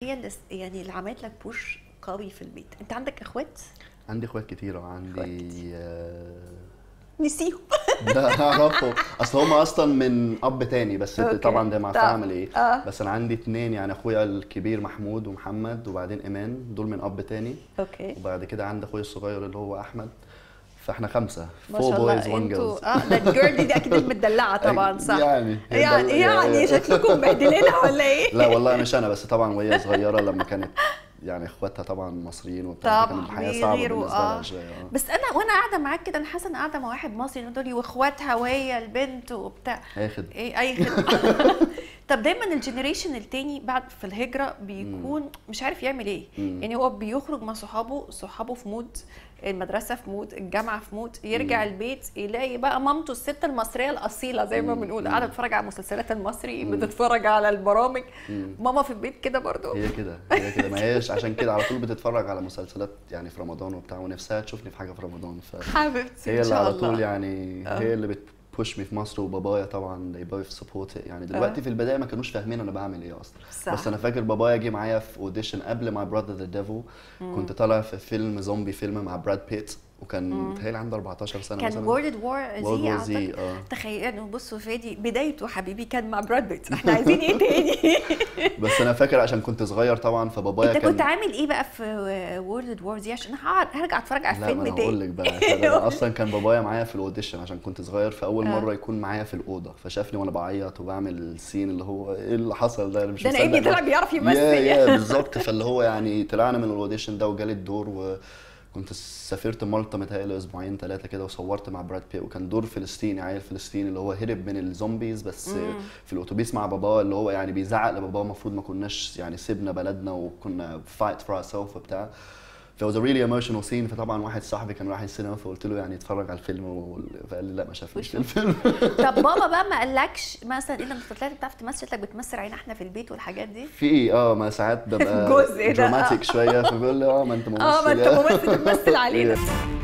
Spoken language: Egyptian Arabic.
هي اللي يعني اللي عملت لك بوش قوي في البيت انت عندك اخوات عندي اخوات كتير وعندي آه، نسيهم ده اعرفه اصل هم اصلا من اب تاني بس أوكي. طبعا ده مع طب. فاميلي آه. بس انا عندي اتنين يعني اخويا الكبير محمود ومحمد وبعدين ايمان دول من اب تاني اوكي وبعد كده عندي اخويا الصغير اللي هو احمد فاحنا خمسه ما فور شاء بويز الله وان انتوا جيرلز اه ده الجيرل دي اكيد المدلعه طبعا صح يعني يعني يعني شكلكم مبهدلينها ولا ايه؟ لا والله مش انا بس طبعا وهي صغيره لما كانت يعني اخواتها طبعا مصريين وبتاع طبعا كانت الحياه صعبه بيغيروا، بالنسبه آه. لها شويه آه. بس انا وانا قاعده معاك كده انا حاسه ان قاعده مع واحد مصري تقول لي واخواتها وهي البنت وبتاع اي خدمه ايه اي خدمه طب دايما الجنريشن التاني بعد في الهجره بيكون مش عارف يعمل ايه مم. يعني هو بيخرج مع صحابه صحابه في مود المدرسه في مود الجامعه في مود يرجع البيت يلاقي بقى مامته الست المصريه الاصيله زي ما مم. بنقول مم. قاعده بتتفرج على المسلسلات المصري مم. بتتفرج على البرامج مم. ماما في البيت كده برضو هي كده هي كده ما هيش عشان كده على طول بتتفرج على مسلسلات يعني في رمضان وبتاع ونفسها تشوفني في حاجه في رمضان ف حبيبتي هي ان اللي شاء على الله طول يعني آه. هي اللي بتبوش مي في مصر وبابايا طبعا they both support it يعني دلوقتي في البدايه ما كانوش فاهمين انا بعمل ايه اصلا صح. بس انا فاكر بابايا جه معايا في اوديشن قبل ماي براذر ذا ديفل كنت طالع في فيلم زومبي فيلم مع براد بيت وكان متهيألي عنده 14 سنه كان مثلا وورلد وور World زي War Z، آه. تخيل انه بصوا فادي بدايته حبيبي كان مع براد بيت احنا عايزين ايه تاني بس انا فاكر عشان كنت صغير طبعا فبابايا انت كان كنت عامل ايه بقى في وورلد وور زي عشان هقعد هرجع اتفرج على لا ما الفيلم انا هقول تاني لك بقى عشان أنا اصلا كان بابايا معايا في الاوديشن عشان كنت صغير فاول آه. مره يكون معايا في الاوضه فشافني وانا بعيط وبعمل السين اللي هو ايه اللي حصل ده انا مش ده انا مصدق ابني ده. طلع بيعرف يمثل يا يا بالظبط فاللي هو يعني طلعنا من الاوديشن ده وجالي الدور وكنت سافرت مالطا متهيألي اسبوعين ثلاثه كده وصورت مع براد بيت وكان دور فلسطيني عيل فلسطيني اللي هو هرب من الزومبيز بس في الاتوبيس مع باباه اللي هو يعني بيزعق لباباه المفروض ما كناش يعني سيبنا بلدنا وكنا فايت فور ourselves وبتاع ف was a really emotional scene فطبعا واحد صاحبي كان رايح السينما فقلت له يعني اتفرج على الفيلم و- فقال لي لا ما شافنيش في الفيلم طب بابا بقى ما قالكش مثلا ايه لما طلعت بتعرف تمثل شكلك بتمثل عين احنا في البيت والحاجات دي في اه ما ساعات ببقى جزء ده، آه. دراماتيك شويه فبيقول لي اه ما انت ممثل اه ما انت يا. ممثل تمثل علينا Yeah.